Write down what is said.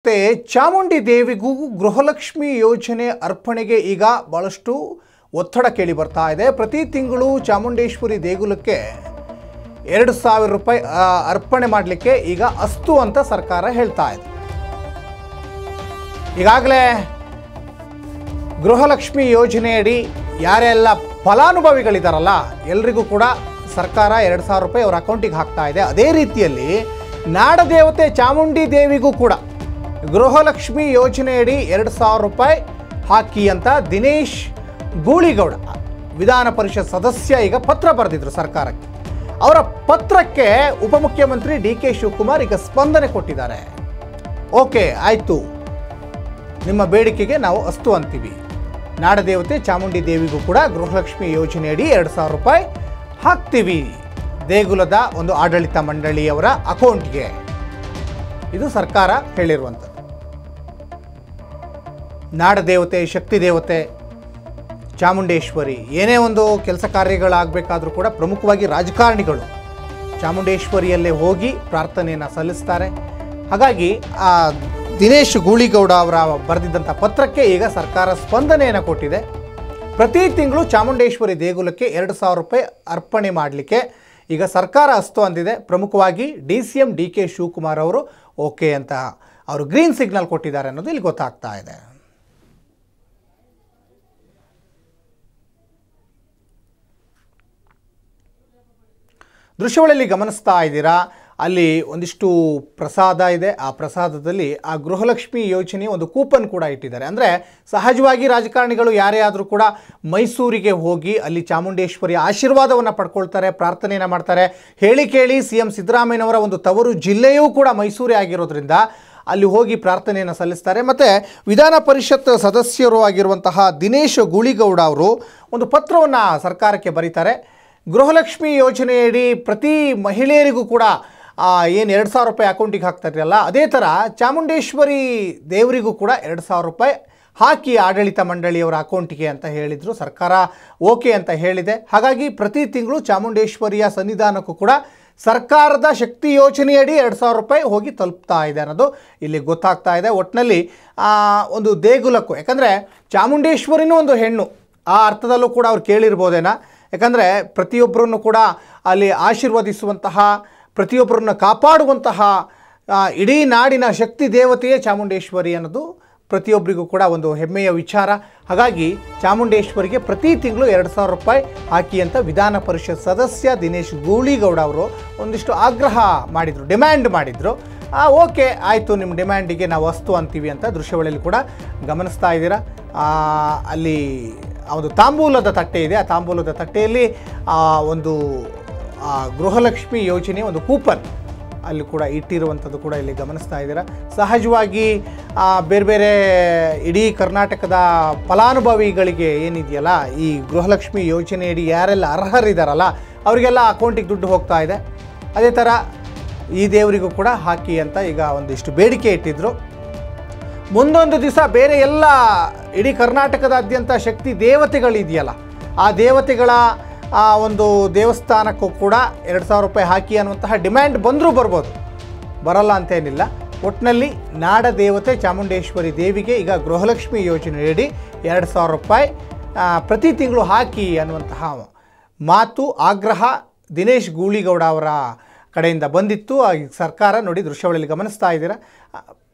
ನಾಡದೇವತೆ ಚಾಮುಂಡಿ ದೇವಿಗೂ ಗೃಹಲಕ್ಷ್ಮಿ ಯೋಜನೆ ಅರ್ಪಣೆಗೆ ಈಗ ಭಾಳಷ್ಟು ಒತ್ತಡ ಕೇಳಿ ಬರ್ತಾ ಇದೆ ಪ್ರತಿ ತಿಂಗಳು ಚಾಮುಂಡೇಶ್ವರಿ ದೇಗುಲಕ್ಕೆ ಎರಡು ಸಾವಿರ ರೂಪಾಯಿ ಆ, ಅರ್ಪಣೆ ಮಾಡಲಿಕ್ಕೆ ಈಗ ಅಸ್ತು ಅಂತ ಸರ್ಕಾರ ಹೇಳ್ತಾ ಇದೆ ಈಗಾಗಲೇ ಗೃಹಲಕ್ಷ್ಮಿ ಯೋಜನೆಯಡಿ ಯಾರೆಲ್ಲ ಫಲಾನುಭವಿಗಳಿದಾರಲ್ಲ ಎಲ್ರಿಗೂ ಕೂಡ ಸರ್ಕಾರ ಎರಡು ಸಾವಿರ ರೂಪಾಯಿ ಅವ್ರ ಅಕೌಂಟಿಗೆ ಹಾಕ್ತಾ ಇದೆ ಅದೇ ರೀತಿಯಲ್ಲಿ ನಾಡದೇವತೆ ಚಾಮುಂಡಿ ದೇವಿಗೂ ಕೂಡ ಗೃಹಲಕ್ಷ್ಮಿ ಯೋಜನೆಯಡಿ ಎರಡು ಸಾವಿರ ರೂಪಾಯಿ ಹಾಕಿ ಅಂತ ದಿನೇಶ್ ಗೂಳಿಗೌಡ ವಿಧಾನ ಪರಿಷತ್ ಸದಸ್ಯ ಈಗ ಪತ್ರ ಬರೆದಿದ್ರು ಸರ್ಕಾರಕ್ಕೆ ಅವರ ಪತ್ರಕ್ಕೆ ಉಪಮುಖ್ಯಮಂತ್ರಿ ಡಿ ಕೆ ಶಿವಕುಮಾರ್ ಈಗ ಸ್ಪಂದನೆ ಕೊಟ್ಟಿದ್ದಾರೆ ಓಕೆ ಆಯಿತು ನಿಮ್ಮ ಬೇಡಿಕೆಗೆ ನಾವು ಅಸ್ತು ಅಂತೀವಿ ನಾಡದೇವತೆ ಚಾಮುಂಡಿ ದೇವಿಗೂ ಕೂಡ ಗೃಹಲಕ್ಷ್ಮಿ ಯೋಜನೆಯಡಿ ಎರಡು ಸಾವಿರ ರೂಪಾಯಿ ಹಾಕ್ತೀವಿ ದೇಗುಲದ ಒಂದು ಆಡಳಿತ ಮಂಡಳಿಯವರ ಅಕೌಂಟ್ಗೆ ಇದು ಸರ್ಕಾರ ಹೇಳಿರುವಂಥದ್ದು ನಾಡದೇವತೆ ಶಕ್ತಿ ದೇವತೆ ಚಾಮುಂಡೇಶ್ವರಿ ಏನೇ ಒಂದು ಕೆಲಸ ಕಾರ್ಯಗಳಾಗಬೇಕಾದ್ರೂ ಕೂಡ ಪ್ರಮುಖವಾಗಿ ರಾಜಕಾರಣಿಗಳು ಚಾಮುಂಡೇಶ್ವರಿಯಲ್ಲೇ ಹೋಗಿ ಪ್ರಾರ್ಥನೆಯನ್ನು ಸಲ್ಲಿಸ್ತಾರೆ ಹಾಗಾಗಿ ಆ ದಿನೇಶ್ ಗೂಳಿಗೌಡ ಅವರ ಬರೆದಿದ್ದಂಥ ಪತ್ರಕ್ಕೆ ಈಗ ಸರ್ಕಾರ ಸ್ಪಂದನೆಯನ್ನು ಕೊಟ್ಟಿದೆ ಪ್ರತಿ ತಿಂಗಳು ಚಾಮುಂಡೇಶ್ವರಿ ದೇಗುಲಕ್ಕೆ ಎರಡು ಸಾವಿರ ರೂಪಾಯಿ ಅರ್ಪಣೆ ಮಾಡಲಿಕ್ಕೆ ಈಗ ಸರ್ಕಾರ ಅಸ್ತು ಅಂದಿದೆ ಪ್ರಮುಖವಾಗಿ D C M D K Shivakumar ಅವರು ಓಕೆ ಅಂತ ಅವರು ಗ್ರೀನ್ ಸಿಗ್ನಲ್ ಕೊಟ್ಟಿದ್ದಾರೆ ಅನ್ನೋದು ಇಲ್ಲಿ ಗೊತ್ತಾಗ್ತಾ ಇದೆ ದೃಶ್ಯಾವಳಿಯಲ್ಲಿ ಗಮನಿಸ್ತಾ ಇದ್ದೀರಾ ಅಲ್ಲಿ ಒಂದಿಷ್ಟು ಪ್ರಸಾದ ಇದೆ ಆ ಪ್ರಸಾದದಲ್ಲಿ ಆ ಗೃಹಲಕ್ಷ್ಮಿ ಯೋಜನೆ ಒಂದು ಕೂಪನ್ ಕೂಡ ಇಟ್ಟಿದ್ದಾರೆ ಅಂದರೆ ಸಹಜವಾಗಿ ರಾಜಕಾರಣಿಗಳು ಯಾರೇ ಆದರೂ ಕೂಡ ಮೈಸೂರಿಗೆ ಹೋಗಿ ಅಲ್ಲಿ ಚಾಮುಂಡೇಶ್ವರಿ ಆಶೀರ್ವಾದವನ್ನು ಪಡ್ಕೊಳ್ತಾರೆ ಪ್ರಾರ್ಥನೆಯನ್ನು ಮಾಡ್ತಾರೆ ಹೇಳಿ ಕೇಳಿ ಸಿ ಎಂ ಸಿದ್ದರಾಮಯ್ಯನವರ ಒಂದು ತವರು ಜಿಲ್ಲೆಯೂ ಕೂಡ ಮೈಸೂರೇ ಆಗಿರೋದ್ರಿಂದ ಅಲ್ಲಿ ಹೋಗಿ ಪ್ರಾರ್ಥನೆಯನ್ನು ಸಲ್ಲಿಸ್ತಾರೆ ಮತ್ತು ವಿಧಾನ ಪರಿಷತ್ ಸದಸ್ಯರು ಆಗಿರುವಂತಹ ದಿನೇಶ್ ಗುಳಿಗೌಡ ಅವರು ಒಂದು ಪತ್ರವನ್ನು ಸರ್ಕಾರಕ್ಕೆ ಬರೀತಾರೆ ಗೃಹಲಕ್ಷ್ಮಿ ಯೋಜನೆಯಡಿ ಪ್ರತಿ ಮಹಿಳೆಯರಿಗೂ ಕೂಡ ಏನು ಎರಡು ಸಾವಿರ ರೂಪಾಯಿ ಅಕೌಂಟಿಗೆ ಹಾಕ್ತಾರಲ್ಲ ಅದೇ ಥರ ಚಾಮುಂಡೇಶ್ವರಿ ದೇವರಿಗೂ ಕೂಡ ಎರಡು ಸಾವಿರ ರೂಪಾಯಿ ಹಾಕಿ ಆಡಳಿತ ಮಂಡಳಿಯವರ ಅಕೌಂಟಿಗೆ ಅಂತ ಹೇಳಿದರು ಸರ್ಕಾರ ಓಕೆ ಅಂತ ಹೇಳಿದೆ ಹಾಗಾಗಿ ಪ್ರತಿ ತಿಂಗಳು ಚಾಮುಂಡೇಶ್ವರಿಯ ಸನ್ನಿಧಾನಕ್ಕೂ ಕೂಡ ಸರ್ಕಾರದ ಶಕ್ತಿ ಯೋಜನೆಯಡಿ ಎರಡು ಸಾವಿರ ರೂಪಾಯಿ ಹೋಗಿ ತಲುಪ್ತಾ ಇದೆ ಅನ್ನೋದು ಇಲ್ಲಿ ಗೊತ್ತಾಗ್ತಾ ಇದೆ ಒಟ್ಟಿನಲ್ಲಿ ಆ, ಒಂದು ದೇಗುಲಕ್ಕೂ ಯಾಕಂದರೆ ಚಾಮುಂಡೇಶ್ವರಿನೂ ಒಂದು ಹೆಣ್ಣು ಆ ಅರ್ಥದಲ್ಲೂ ಕೂಡ ಅವ್ರು ಕೇಳಿರ್ಬೋದೇನಾ ಯಾಕಂದರೆ ಪ್ರತಿಯೊಬ್ಬರನ್ನು ಕೂಡ ಅಲ್ಲಿ ಆಶೀರ್ವದಿಸುವಂತಹ ಪ್ರತಿಯೊಬ್ಬರನ್ನು ಕಾಪಾಡುವಂತಹ ಆ, ಇಡೀ ನಾಡಿನ ಶಕ್ತಿ ದೇವತೆಯೇ ಚಾಮುಂಡೇಶ್ವರಿ ಅನ್ನೋದು ಪ್ರತಿಯೊಬ್ಬರಿಗೂ ಕೂಡ ಒಂದು ಹೆಮ್ಮೆಯ ವಿಚಾರ ಹಾಗಾಗಿ ಚಾಮುಂಡೇಶ್ವರಿಗೆ ಪ್ರತಿ ತಿಂಗಳು ಎರಡು ಸಾವಿರ ರೂಪಾಯಿ ಹಾಕಿ ಅಂತ ವಿಧಾನ ಪರಿಷತ್ ಸದಸ್ಯ ದಿನೇಶ್ ಗೂಳಿಗೌಡ ಅವರು ಒಂದಿಷ್ಟು ಆಗ್ರಹ ಮಾಡಿದರು ಡಿಮ್ಯಾಂಡ್ ಮಾಡಿದರು ಓಕೆ ಆಯಿತು ನಿಮ್ಮ ಡಿಮ್ಯಾಂಡಿಗೆ ನಾವು ವಸ್ತು ಅಂತೀವಿ ಅಂತ ದೃಶ್ಯಾವಳಿಯಲ್ಲಿ ಕೂಡ ಗಮನಿಸ್ತಾ ಇದ್ದೀರಾ ಆ, ಅಲ್ಲಿ ಆ ಒಂದು ತಾಂಬೂಲದ ತಟ್ಟೆ ಇದೆ ಆ ತಾಂಬೂಲದ ತಟ್ಟೆಯಲ್ಲಿ ಆ ಒಂದು ಆ ಗೃಹಲಕ್ಷ್ಮಿ ಯೋಜನೆ ಒಂದು ಕೂಪನ್ ಅಲ್ಲಿ ಕೂಡ ಇಟ್ಟಿರುವಂಥದ್ದು ಕೂಡ ಇಲ್ಲಿ ಗಮನಿಸ್ತಾ ಇದ್ದೀರಾ ಸಹಜವಾಗಿ ಆ, ಬೇರೆ ಬೇರೆ ಇಡೀ ಕರ್ನಾಟಕದ ಫಲಾನುಭವಿಗಳಿಗೆ ಏನಿದೆಯಲ್ಲ ಈ ಗೃಹಲಕ್ಷ್ಮಿ ಯೋಜನೆಯಡಿ ಯಾರೆಲ್ಲ ಅರ್ಹರಿದ್ದಾರಲ್ಲ ಅವರಿಗೆಲ್ಲ ಅಕೌಂಟಿಗೆ ದುಡ್ಡು ಹೋಗ್ತಾ ಇದೆ ಅದೇ ಥರ ಈ ದೇವರಿಗೂ ಕೂಡ ಹಾಕಿ ಅಂತ ಈಗ ಒಂದಿಷ್ಟು ಬೇಡಿಕೆ ಇಟ್ಟಿದ್ರು ಮುಂದೊಂದು ದಿವಸ ಬೇರೆ ಎಲ್ಲ ಇಡೀ ಕರ್ನಾಟಕದಾದ್ಯಂತ ಶಕ್ತಿ ದೇವತೆಗಳಿದೆಯಲ್ಲ ಆ ದೇವತೆಗಳ ಆ ಒಂದು ದೇವಸ್ಥಾನಕ್ಕೂ ಕೂಡ ಎರಡು ಸಾವಿರ ರೂಪಾಯಿ ಹಾಕಿ ಅನ್ನುವಂತಹ ಡಿಮ್ಯಾಂಡ್ ಬಂದರೂ ಬರ್ಬೋದು ಬರಲ್ಲ ಅಂತೇನಿಲ್ಲ ಒಟ್ಟಿನಲ್ಲಿ ನಾಡ ದೇವತೆ ಚಾಮುಂಡೇಶ್ವರಿ ದೇವಿಗೆ ಈಗ ಗೃಹಲಕ್ಷ್ಮಿ ಯೋಜನೆಯಡಿ ಎರಡು ಸಾವಿರ ರೂಪಾಯಿ ಆ, ಪ್ರತಿ ತಿಂಗಳು ಹಾಕಿ ಅನ್ನುವಂತಹ ಮಾತು ಆಗ್ರಹ ದಿನೇಶ್ ಗೂಳಿಗೌಡ ಅವರ ಕಡೆಯಿಂದ ಬಂದಿತ್ತು ಆ ಸರ್ಕಾರ ನೋಡಿ ದೃಶ್ಯಾವಳಿಯಲ್ಲಿ ಗಮನಿಸ್ತಾ ಇದ್ದೀರಾ ಆ,